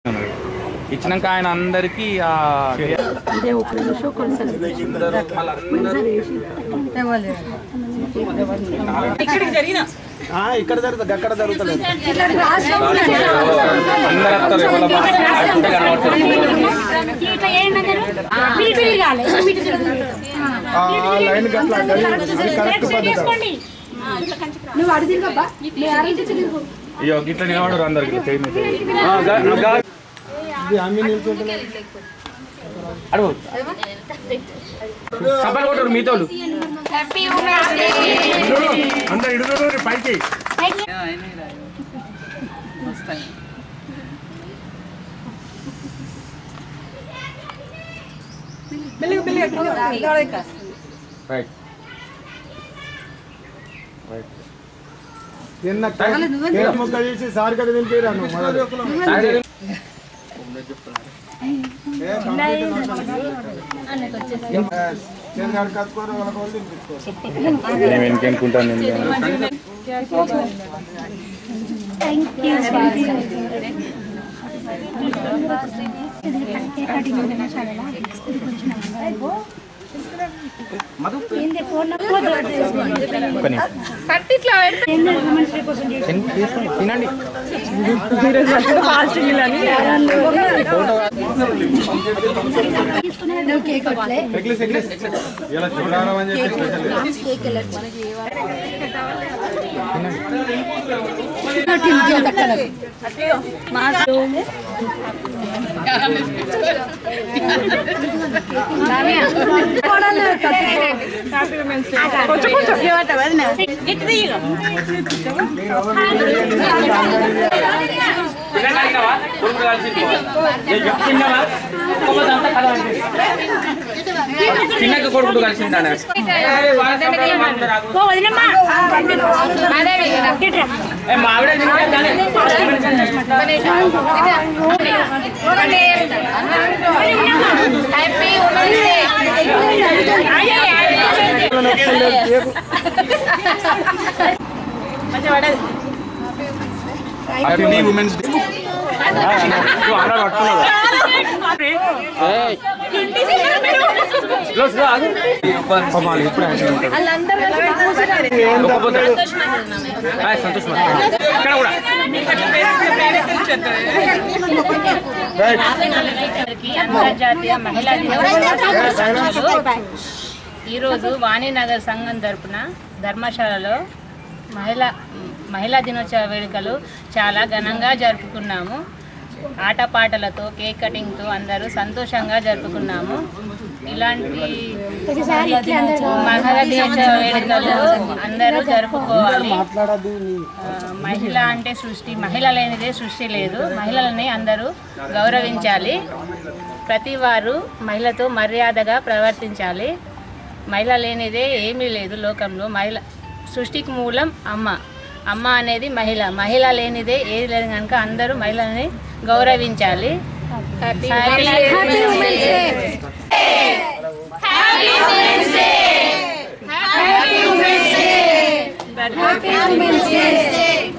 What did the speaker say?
ఇచ్చినాక ఆయన అందరికి ఇదే ఒక నిమిషం కొంచెం ఇక్కడ జరుగుతుంది అక్కడ జరుగుతుంది అందరు వస్తారు ఎవరి బాధ అనుకుంటే కనబడతారు. లైన్ గట్లా కరెక్ట్ పద్ధతి నువ్వు అడి తిరుగబ్బా నేను అడిగితే తిరుగు అయ్యో గిట్ల నిలబడరు అందరికి ఇట్లా చేయి మీద చేయి. ఇది అమ్మి నిల్చుంటున్నా అడుగు సబ్బలు కొట్టరు మీతోళ్ళు అందరు ఇడుగురు పైకి రైట్ నిన్న కేక్ ముక్క చేసి సార్ కదా తింటారా నువ్వు మొదలు. ఏ, కంప్లీట్ నోట్ అది. చేతి కాడ కట్టుకోరు, వాళ్ళకి వాళ్ళు తినిపించుకోరు. నేను వెనుకనుకుంటాను నేను తినండి నువ్వు కేక్ కొట్టలే ఎగ్లెస్, ఎగ్లెస్. ఇలా చూడాలని అని చెప్పి స్పెషల్ కేక్ వెళ్ళచ్చు తినగలిగినావా? కొడుకు కలిసి తిన్నావా? చిన్నక్క కొడుకు కలిసిందానే ఏ, మా ఆవిడ తినలేదు కానీ. హ్యాపీ ఉమెన్స్ డే నువ్వు ఆడ పట్టుకున్నావు ఏయ్. స్లో, స్లో, ఆగు. పాపం వాళ్ళు ఎప్పుడు హ్యాపీగా ఉంటారు. ఒక్కపోతే. హాయ్, సంతోష్ మా. ఇక్కడ కూడా అందరికీ అంతర్జాతీయ మహిళా దినోత్సవ ఈరోజు వాణినగర్ సంఘం తరపున ధర్మశాలలో మహిళా మహిళా దినోత్సవ వేడుకలు చాలా ఘనంగా జరుపుకున్నాము ఆటపాటలతో కేక్ కటింగ్తో అందరూ సంతోషంగా జరుపుకున్నాము ఇలాంటి మహిళా దినోత్సవ వేడుకలు అందరూ జరుపుకోవాలి ఆ, మహిళ అంటే సృష్టి మహిళ లేనిదే సృష్టి లేదు మహిళలని అందరూ గౌరవించాలి ప్రతి వారు మహిళతో మర్యాదగా ప్రవర్తించాలి మహిళ లేనిదే ఏమీ లేదు లోకంలో మహిళ సృష్టికి మూలం అమ్మ అమ్మ అనేది మహిళ మహిళ లేనిదే ఏది లేదు కనుక అందరూ మహిళల్ని గౌరవించాలి హ్యాపీ హ్యాపీ ఉమెన్స్ డే